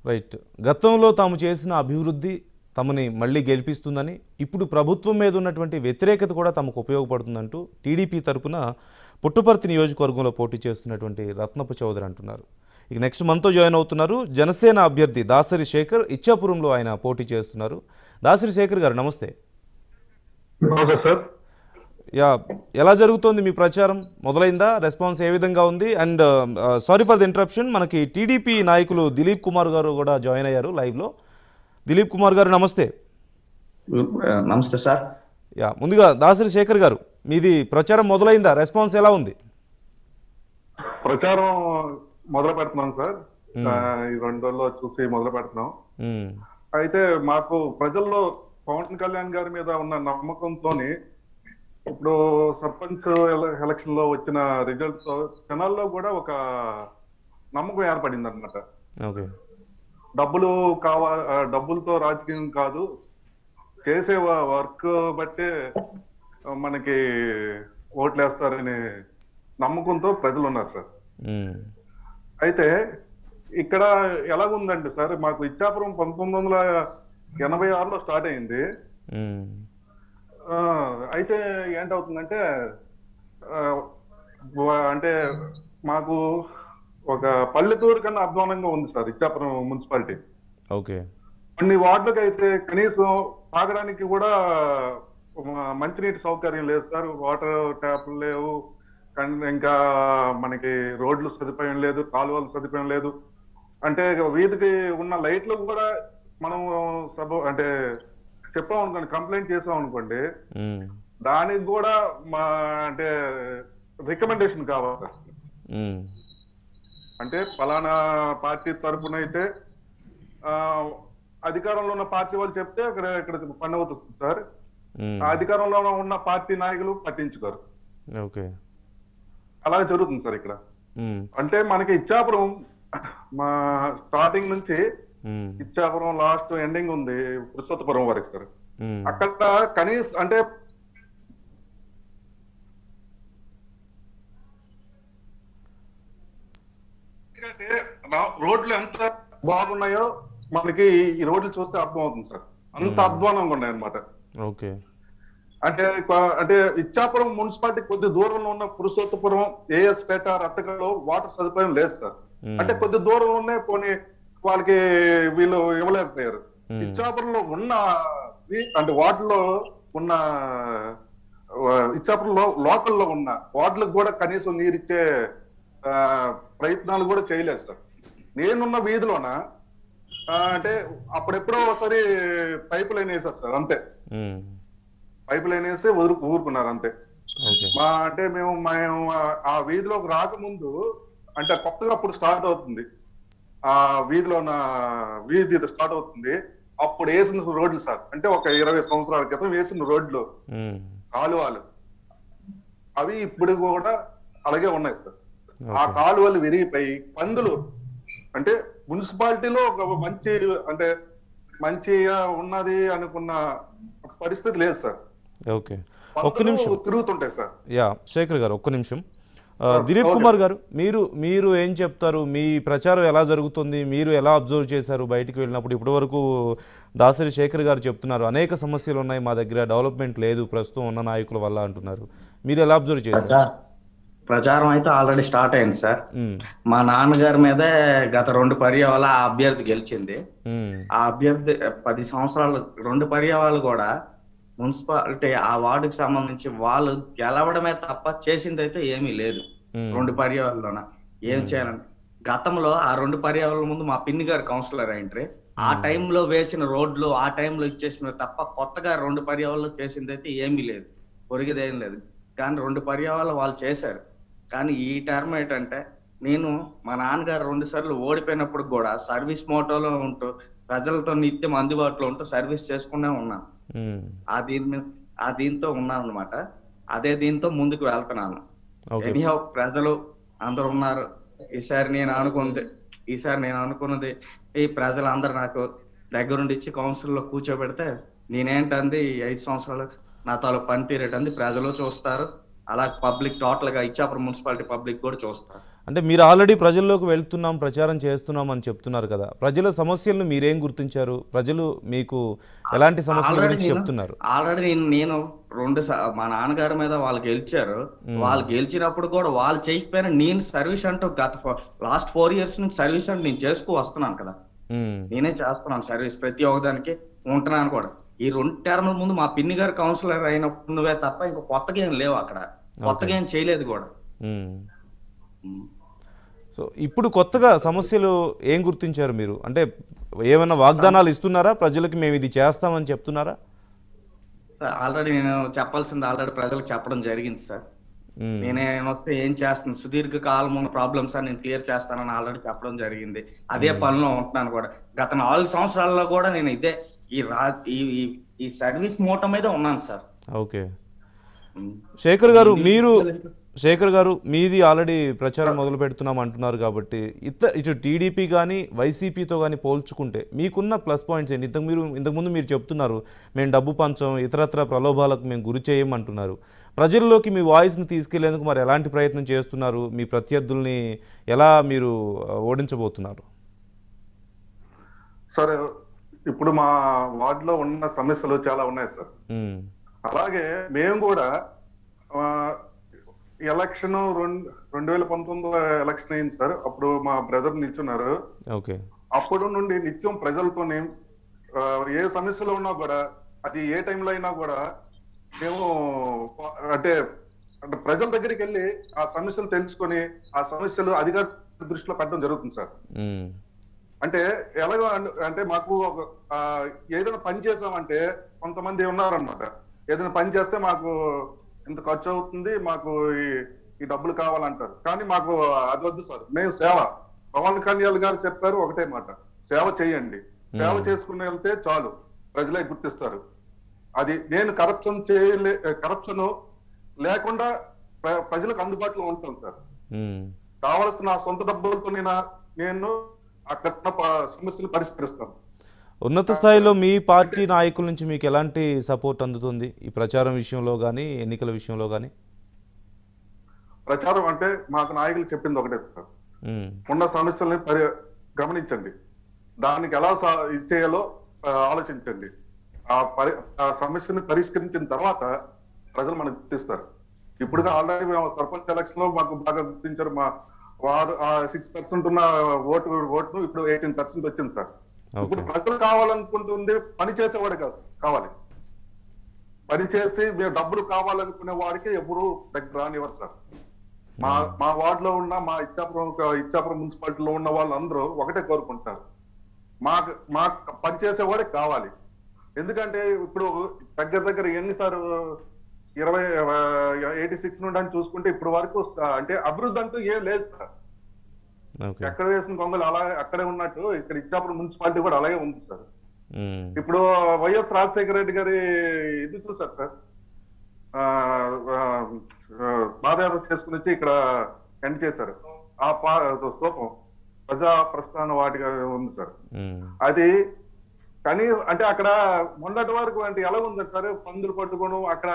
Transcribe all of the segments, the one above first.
Right గతంలో తాము చేసిన అభివృద్ధి తమని మళ్ళీ గెలిపిస్తుందని ఇప్పుడు ప్రభుత్వం మీద ఉన్నటువంటి వ్యతిరేకత కూడా తమకు ఉపయోగపడుతుందంటూ టీడీపీ తరపున పుట్టపర్తి నియోజకవర్గంలో పోటీ చేస్తున్నటువంటి రత్నపు చౌదరి అంటున్నారు ఇక నెక్స్ట్ మనతో జాయిన్ అవుతున్నారు జనసేన అభ్యర్థి దాసరి శేఖర్ ఇచ్చాపురంలో ఆయన పోటీ చేస్తున్నారు దాసరి శేఖర్ గారు నమస్తే ఓకే సార్ యా ఎలా జరుగుతోంది మీ ప్రచారం మొదలైందా రెస్పాన్స్ ఏ విధంగా ఉంది and sorry for the interruption మనకి టీడీపీ నాయకులు దిలీప్ కుమార్ గారు కూడా జాయిన్ అయ్యారు లైవ్లో దిలీప్ కుమార్ గారు నమస్తే నమస్తే సార్ యా ముందుగా దాసరి శేఖర్ గారు మీది ప్రచారం మొదలైందా రెస్పాన్స్ ఎలా ఉంది ప్రచారం మొదలు పెడుతున్నాం సార్ ఆ, ఈ రెండు రోజుల్లో చూసి మొదలు పెడుతున్నాం మ్మ్. అయితే మాకు ప్రజల్లో పవన్ కళ్యాణ్ గారి మీద ఉన్న నమ్మకంతోని ఇప్పుడు సర్పంచ్ ఎల- ఎలక్షన్ లో వచ్చిన రిజల్ట్స్ జనాల్లో కూడా ఒక నమ్మకం ఏర్పడింది అనమాట ఓకే డబ్బులు కావా ఆ, డబ్బులతో రాజకీయం కాదు చేసే వ- వర్క్ బట్టే మనకి ఓట్లు వేస్తారనే నమ్మకంతో ప్రజలు ఉన్నారు సార్ మ్మ్. అయితే ఇక్కడ ఎలాగుందండి సార్ మాకు ఇచ్చాపురం పంతొమ్మిది వందల ఎనభై ఆరులో స్టార్ట్ అయింది మ్మ్. ఆ, అయితే ఏంటవుతుందంటే ఆ, వ- అంటే మాకు ఒక పల్లెటూరు కన్నా అధ్వానంగా ఉంది సార్ ఇచ్చాపురం మున్సిపాలిటీ ఓకే కొన్ని వార్డులకు అయితే కనీసం తాగడానికి కూడా మ- మంచినీటి సౌకర్యం లేదు సార్ వాటర్ ట్యాప్లు లేవు కన్- ఇంకా మనకి రోడ్లు సదుపాయం లేదు కాలువలు సదుపాయం లేదు అంటే వీధికి ఉన్న లైట్లు కూడా మనం సబ అంటే చెప్పాం అనుకోండి కంప్లైంట్ చేసాం అనుకోండి మ్మ్. దానికి కూడా మా అంటే రికమెండేషన్ కావాలి సార్. మ్మ్. అంటే ఫలానా పార్టీ తరపున అయితే ఆ, అధికారంలో ఉన్న పార్టీ వాళ్ళు చెప్తే అక్కడ ఇక్కడ పని అవుతుంది సార్ మ్మ్. ఆ అధికారంలో ఉన్న పార్టీ నాయకులు పట్టించుకోరు ఓకే అలా జరుగుతుంది సార్ ఇక్కడ మ్మ్. అంటే మనకి ఇచ్చాపురం మా స్టార్టింగ్ నుంచి మ్మ్. ఇచ్చాపురం లాస్ట్ ఎండింగ్ ఉంది పురుషోత్తపురం వరకు సార్ మ్మ్. అక్కడ కనీస అంటే ఎందుకంటే రా- రోడ్లు ఎంత బాగున్నాయో మనకి ఈ రోడ్లు చూస్తే అర్థం అవుతుంది సార్ అంత అధ్వానంగా ఉన్నాయి అనమాట ఓకే అంటే కొ- అంటే ఇచ్చాపురం మున్సిపాలిటీ కొద్ది దూరంలో ఉన్న పురుషోత్తపురం ఏఎస్ పేట రత్తగలో వాటర్ సదుపాయం లేదు సార్ మ్మ్. అంటే కొద్ది దూరంలోనే పోనీ వాళ్ళకి వీళ్ళు ఇవ్వలేకపోయారు మ్మ్. ఇచ్చాపురంలో ఉన్న ఈ- అంటే వాటిలో ఉన్న ఆ, ఇచ్చాపురంలో లోకల్లో ఉన్న వాటిలకు కూడా కనీసం నీరిచ్చే ఆ, ప్రయత్నాలు కూడా చేయలేదు సార్ నేనున్న వీధిలోన ఆ, అంటే అప్పుడెప్పుడో ఒకసారి పైపు లైన్ వేసారు సార్ అంతే మ్మ్. పైపు లైన్ వేసి వదులు ఊరుకున్నారు అంతే ఓకే మా అంటే మేము మేము ఆ- ఆ వీధిలోకి రాకముందు అంటే కొత్తగా అప్పుడు స్టార్ట్ అవుతుంది ఆ వీధిలో ఉన్న వీధి స్టార్ట్ అవుతుంది అప్పుడు వేసిన రోడ్లు సార్ అంటే ఒక ఇరవై సంవత్సరాల క్రితం వేసిన రోడ్లు మ్మ్. కాలువలు అవి ఇప్పుడు కూడా అలాగే ఉన్నాయి సార్ ఆ ఓకే. కాలువలు విరిగిపోయి పందులు అంటే మున్సిపాలిటీలో ఒక మంచి అంటే మంచిగా ఉన్నది అనుకున్న పరిస్థితి లేదు సార్ ఓకే ఒక్క పందులు నిమిషం తిరుగుతుంటాయి సార్ యా శేఖర్ గారు ఒక్క నిమిషం ఆ, దిలీప్ కుమార్ గారు మీరు మీరు ఏం చెప్తారు మీ ప్రచారం ఎలా జరుగుతుంది మీరు ఎలా అబ్జర్వ్ చేశారు బయటికి వెళ్ళినప్పుడు ఇప్పటివరకు దాసరి శేఖర్ గారు చెప్తున్నారు అనేక సమస్యలు ఉన్నాయి మా దగ్గర డెవలప్మెంట్ లేదు ప్రస్తుతం ఉన్న నాయకుల వల్ల అంటున్నారు మీరు ఎలా అబ్జర్వ్ చేశారు ప్రచారం ప్రచారం అయితే ఆల్రెడీ స్టార్ట్ అయింది సార్ మ్మ్. మా నాన్నగారి మీదే గత రెండు పర్యావాల ఆ అభ్యర్థి గెలిచింది మ్మ్. ఆ అభ్యర్థి పది సంవత్సరాలు రెండు పర్యావాలు కూడా మున్సిపాలిటీ ఆ వార్డుకి సంబంధించి వాళ్ళు గెలవడమే తప్ప చేసింది అయితే ఏమీ లేదు మ్మ్. రెండు పర్యావరణలోన ఏం చేయాలని గతంలో ఆ రెండు పర్యావరణల ముందు మా పిన్ని గారు కౌన్సిలర్ అయింట్రీ ఆ టైంలో వేసిన రోడ్లు ఆ టైంలో ఇచ్చేసిన తప్ప కొత్తగా రెండు పర్యావరణలు చేసింది అయితే ఏమీ లేదు పొరిగిది ఏం లేదు కానీ రెండు పర్యావరణలు వాళ్ళు చేశారు కానీ ఈ టర్మ్ ఏంటంటే నేను మా నాన్నగారు రెండు సార్లు ఓడిపోయినప్పుడు కూడా సర్వీస్ మోటోలో ఉంటూ ప్రజలతో నిత్యం అందుబాటులో ఉంటూ సర్వీస్ చేసుకునే ఉన్నాను మ్మ్. ఆ దీని మీద ఆ దీంతో ఉన్నాను అనమాట అదే దీంతో ముందుకు వెళ్తున్నాను ఓకే ఎనీహౌ ప్రజలు అందరూ ఉన్నారు ఈసారి నేను అనుకున్నది ఈసారి నేను అనుకున్నది ఈ ప్రజలు అందరు నాకు దగ్గరుండి ఇచ్చి కౌన్సిల్లో కూర్చోబెడితే నేనేంటంది ఈ ఐదు సంవత్సరాలు నా తాలూకు పనితీరేటంది ప్రజలు చూస్తారు అలా పబ్లిక్ టోటల్ గా ఇచ్చాపురం మున్సిపాలిటీ పబ్లిక్ కూడా చూస్తారు అంటే మీరు ఆల్రెడీ ప్రజల్లోకి వెళ్తున్నాం ప్రచారం చేస్తున్నాం అని చెప్తున్నారు కదా ప్రజల సమస్యలను మీరేం గుర్తించారు ప్రజలు మీకు ఎలాంటి సమస్యల Already గురించి నేను- చెప్తున్నారు ఆల్రెడీ నేను నేను రెండు సా- మా నాన్నగారి మీద వాళ్ళు గెలిచారు వాళ్ళు గెలిచినప్పుడు కూడా వాళ్ళు చేయకపోయినా నేను సర్వీస్ అంటూ గత లాస్ట్ ఫోర్ ఇయర్స్ నుంచి సర్వీస్ అంటే నేను చేసుకో వస్తున్నాను కదా ఉమ్, నేనే చేస్తున్నాను సర్వీస్ ప్రతి ఒక్కదానికి ఉంటున్నాను కూడా ఈ రెండు టర్మ్ల ముందు మా పిన్ని గారు కౌన్సిలర్ అయినప్పుడు నువ్వే తప్ప ఇంకా కొత్తగా ఏం లేవు అక్కడ కొత్తగా ఏం చేయలేదు కూడా ఉమ్. ఉమ్. సో ఇప్పుడు కొత్తగా సమస్యలు ఏం గుర్తించారు మీరు అంటే ఏమైనా వాగ్దానాలు ఇస్తున్నారా ప్రజలకు మేము ఇది చేస్తామని చెప్తున్నారా ఆల్రెడీ నేను చెప్పాల్సింది ఆల్రెడీ ప్రజలకు చెప్పడం జరిగింది సార్ ఉమ్, నేనేం వస్తే ఏం చేస్తాను సుదీర్ఘ కాలం ఉన్న ప్రాబ్లమ్స్ అని నేను క్లియర్ చేస్తానని ఆల్రెడీ చెప్పడం జరిగింది అదే పనిలో ఉంటున్నాను కూడా గత నాలుగు సంవత్సరాల్లో కూడా నేను ఇదే ఈ రా ఈ ఈ- ఈ సర్వీస్ మూట మీద ఉన్నాను సార్ ఓకే శేఖర్ గారు మీరు శేఖర్ గారు మీది ఆల్రెడీ ప్రచారం మొదలు పెడుతున్నాం అంటున్నారు కాబట్టి ఇత ఇటు టీడీపీ కానీ వైసీపీతో కానీ పోల్చుకుంటే మీకున్న ప్లస్ పాయింట్స్ ఏంటి ఇంతకు మీరు ఇంతకుముందు మీరు చెప్తున్నారు మేము డబ్బు పంచం ఇతరత్ర ప్రలోభాలకు మేము గురి చేయం అంటున్నారు ప్రజల్లోకి మీ వాయిస్ని తీసుకెళ్లేందుకు మరి ఎలాంటి ప్రయత్నం చేస్తున్నారు మీ ప్రత్యర్థుల్ని ఎలా మీరు ఆ, ఓడించబోతున్నారు సార్ ఇప్పుడు మా వార్డులో ఉన్న సమస్యలు చాలా ఉన్నాయి సార్ ఉమ్, అలాగే మేము కూడా ఆ, ఎలక్షన్ రెండు రెండు వేల పంతొమ్మిది ఎలక్షన్ అయింది సార్ అప్పుడు మా బ్రదర్ నిల్చున్నారు ఓకే అప్పుడు నుండి నిత్యం ప్రజలతోని ఆ, ఏ సమస్యలు ఉన్నా కూడా అది ఏ టైంలో అయినా కూడా మేము అంటే అంటే ప్రజల దగ్గరికి వెళ్ళి ఆ సమస్యలు తెలుసుకొని ఆ సమస్యలు అధికార దృష్టిలో పెట్టడం జరుగుతుంది సార్ ఉమ్, అంటే ఎలాగో అన్- అంటే మాకు ఒక, ఆ, ఏదైనా పని చేసామంటే కొంతమంది ఉన్నారన్నమాట ఏదైనా పని చేస్తే మాకు ఇంత ఖర్చు అవుతుంది మాకు ఈ- ఈ డబ్బులు కావాలంటారు కానీ మాకు అది వద్దు సార్ మేము సేవ పవన్ కళ్యాణ్ గారు చెప్పారు ఒకటే మాట సేవ చేయండి సేవ చేసుకుని వెళ్తే చాలు ప్రజలే గుర్తిస్తారు అది నేను కరప్షన్ చేయలే కరప్షన్ లేకుండా ప్ర- ప్రజలకు అందుబాటులో ఉంటాను సార్ ఉమ్. కావలసిన నా సొంత డబ్బులతో నేను నేను అక్కడ ఉన్న ప- సమస్యలు పరిష్కరిస్తాను ఉన్నత స్థాయిలో మీ పార్టీ నాయకుల నుంచి మీకు ఎలాంటి సపోర్ట్ అందుతుంది ఈ ప్రచారం విషయంలో కానీ ఎన్నికల విషయంలో కానీ ప్రచారం అంటే మాకు నాయకులు చెప్పింది ఒకటే సార్ ఉమ్, ఉన్న సమస్యల్ని పరి గమనించండి దానికి ఎలా సా- ఇది చేయాలో ఆ, ఆలోచించండి ఆ పరి ఆ సమస్యని పరిష్కరించిన తర్వాత ప్రజలు మనకు గుర్తిస్తారు ఇప్పుడు ఆల్రెడీ మేము సర్పంచ్ ఎలక్షన్ లో మాకు బాగా గుర్తించారు మా వారు సిక్స్ పర్సెంట్ ఉన్న ఓటు ఓటును ఇప్పుడు ఎయిటీన్ పర్సెంట్ వచ్చింది సార్ ఇప్పుడు ఓకే ప్రజలు కావాలనుకుంటుంది పని చేసేవాడు కాదు కావాలి పని చేసి మేము డబ్బులు కావాలనుకునే వాడికి ఎవరు దగ్గర రానివ్వరు సార్ మా మా వార్డ్ లో ఉన్న మా ఇచ్చాపురం ఇచ్చాపురం మున్సిపాలిటీలో ఉన్న వాళ్ళందరూ ఒకటే కోరుకుంటారు మాకు మాకు పని చేసేవాడికి కావాలి ఎందుకంటే ఇప్పుడు దగ్గర దగ్గర ఎన్నిసార్లు ఇరవై ఎయిటీ సిక్స్ నుండి అని చూసుకుంటే ఇప్పుడు వరకు స- అంటే అభివృద్ధి అంటూ ఏం లేదు సార్ ఓకే ఎక్కడ వేసిన కొంగలు అలాగే అక్కడే ఉన్నట్టు ఇక్కడ ఇచ్చాపురం మున్సిపాలిటీ కూడా అలాగే ఉంది సార్ ఉమ్, ఇప్పుడు వైఎస్ రాజశేఖర రెడ్డి గారి ఇది చూసారు సార్ ఆ, ఆ, ఆ, పాదయాత్ర చేసుకుని వచ్చి ఇక్కడ ఎండ్ చేశారు ఆ పా స్తూపం ప్రజా ప్రస్థాన వాటిగా ఉంది సార్ ఉమ్, అది కానీ అంటే అక్కడ మొన్నటి వరకు అంటే ఎలా ఉంది సార్ పందులు పట్టుకోవడం అక్కడ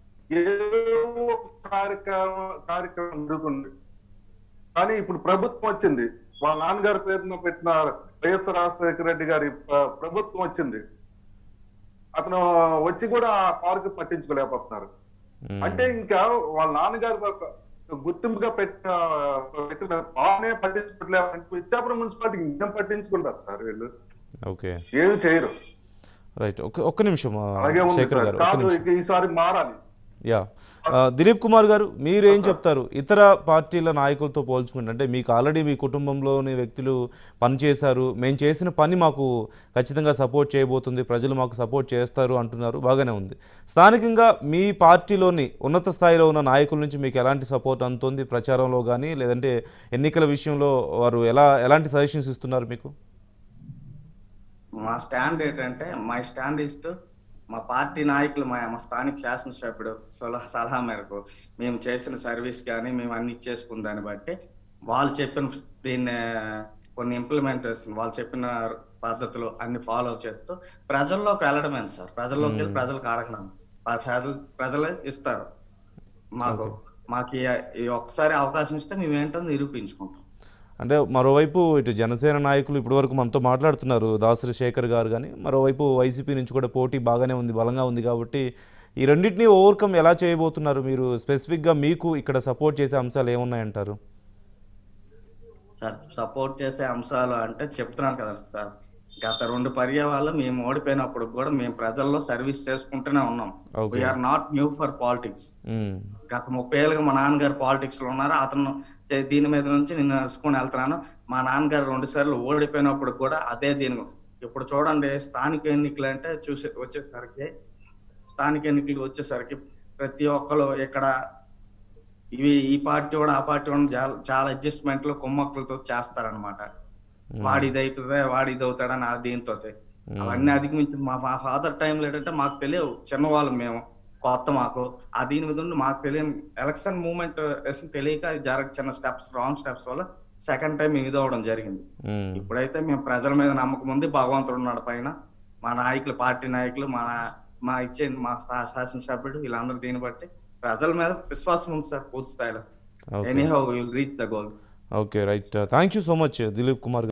ఏవో కార్యక్రమం కార్యక్రమం జరుగుతుంది కానీ ఇప్పుడు ప్రభుత్వం వచ్చింది వాళ్ళ నాన్నగారి పేరున పెట్టిన వైఎస్ రాజశేఖర రెడ్డి గారి ప్ర- ప్రభుత్వం వచ్చింది అతను వచ్చి కూడా ఆ పార్క్ పట్టించుకోలేకపోతున్నారు ఉమ్. అంటే ఇంకా వాళ్ళ నాన్నగారు ఒక గుర్తింపుగా పెట్టిన పెట్టిన బాగానే పట్టించుకోవట్లేదు అంటే ఇచ్చాపురం మున్సిపాలిటీ ఇంకేం పట్టించుకుంటారు సార్ వీళ్ళు ఓకే ఏమి చేయరు రైట్ ఒక్క ఒక్క నిమిషం ఆ, అలాగే ఉంది శేఖర్ సార్ గారు ఒక్క కాదు నిమిషం ఇక ఈసారి మారాలి యా ఆ, దిలీప్ కుమార్ గారు మీరు ఏం చెప్తారు ఇతర పార్టీల నాయకులతో పోల్చుకుంటే అంటే మీకు ఆల్రెడీ మీ కుటుంబంలోని వ్యక్తులు పనిచేశారు మేము చేసిన పని మాకు ఖచ్చితంగా సపోర్ట్ చేయబోతుంది ప్రజలు మాకు సపోర్ట్ చేస్తారు అంటున్నారు బాగానే ఉంది స్థానికంగా మీ పార్టీలోని ఉన్నత స్థాయిలో ఉన్న నాయకుల నుంచి మీకు ఎలాంటి సపోర్ట్ అందుతుంది ప్రచారంలో కానీ లేదంటే ఎన్నికల విషయంలో వారు ఎలా ఎలాంటి సజెషన్స్ ఇస్తున్నారు మీకు మా స్టాండ్ ఏంటంటే మై స్టాండ్ ఇస్ టు మా పార్టీ నాయకులు మా మా స్థానిక శాసనసభ్యుడు సలహా సలహా మేరకు మేము చేసిన సర్వీస్ కానీ మేము అన్ని ఇచ్చేసుకున్న దాన్ని బట్టి వాళ్ళు చెప్పిన దీన్ని కొన్ని ఇంప్లిమెంటేషన్ వాళ్ళు చెప్పిన పద్ధతులు అన్ని ఫాలో చేస్తూ ప్రజల్లోకి వెళ్ళడమే సార్ ప్రజల్లోకి వెళ్ళి ప్రజలకు అడగడం ఆ ప్రజలు ప్రజలే ఇస్తారు మాకు మాకు ఈ- ఈ ఒక్కసారి అవకాశం ఇస్తే మేము ఏంటో నిరూపించుకుంటాం అంటే మరోవైపు ఇటు జనసేన నాయకులు ఇప్పటివరకు మనతో మాట్లాడుతున్నారు దాసరి శేఖర్ గారు కానీ మరోవైపు వైసీపీ నుంచి కూడా పోటీ బాగానే ఉంది బలంగా ఉంది కాబట్టి ఈ రెండింటినీ ఓవర్కమ్ ఎలా చేయబోతున్నారు మీరు స్పెసిఫిక్గా మీకు ఇక్కడ సపోర్ట్ చేసే అంశాలు ఏమున్నాయంటారు సార్ సపోర్ట్ చేసే అంశాలు అంటే చెప్తున్నాను కదా సార్ గత రెండు పర్యాయాలు మేము ఓడిపోయినప్పుడు కూడా మేము ప్రజల్లో సర్వీస్ చేసుకుంటూనే ఉన్నాం Okay. We are not new for politics hmm. గత ముప్పై ఏళ్ళుగా మా నాన్నగారు పాలిటిక్స్ లో ఉన్నారు అతను చే- దీని మీద నుంచి నేను నడుచుకొని వెళ్తున్నాను మా నాన్నగారు రెండు సార్లు ఓడిపోయినప్పుడు కూడా అదే దీని ఇప్పుడు చూడండి స్థానిక ఎన్నికలు అంటే చూసే వచ్చేసరికి స్థానిక ఎన్నికలు వచ్చేసరికి ప్రతి ఒక్కరు ఇక్కడ ఇవి ఈ పార్టీ కూడా ఆ పార్టీ కూడా చాలా- చాలా అడ్జస్ట్మెంట్లు కుమ్మక్కులతో చేస్తారనమాట వాడి ఇది అవుతుంది వాడి ఇది అవుతాడని ఆ దీంతో అవన్నీ అధిగమించి మా మా ఫాదర్ టైంలో ఏంటంటే మాకు తెలియవు చిన్నవాళ్ళం మేము కొత్త మాకు ఆ దీని మీద ఉండి మాకు తెలియని ఎలక్షన్ మూమెంట్ తెలియక జరగ చిన్న స్టెప్స్ రాంగ్ స్టెప్స్ వల్ల సెకండ్ టైం ఇది అవడం జరిగింది మ్మ్. ఇప్పుడైతే మేము ప్రజల మీద నమ్మకం ఉంది భగవంతుడు ఉన్నాడు పైన మా నాయకులు పార్టీ నాయకులు మా మా ఇచ్చే మా శా- శాసనసభ్యుడు వీళ్ళందరూ దీన్ని బట్టి ప్రజల మీద విశ్వాసం ఉంది సార్ పూర్తి స్థాయిలో okay anyhow will reach the goal okay right thank you so much Dilip Kumar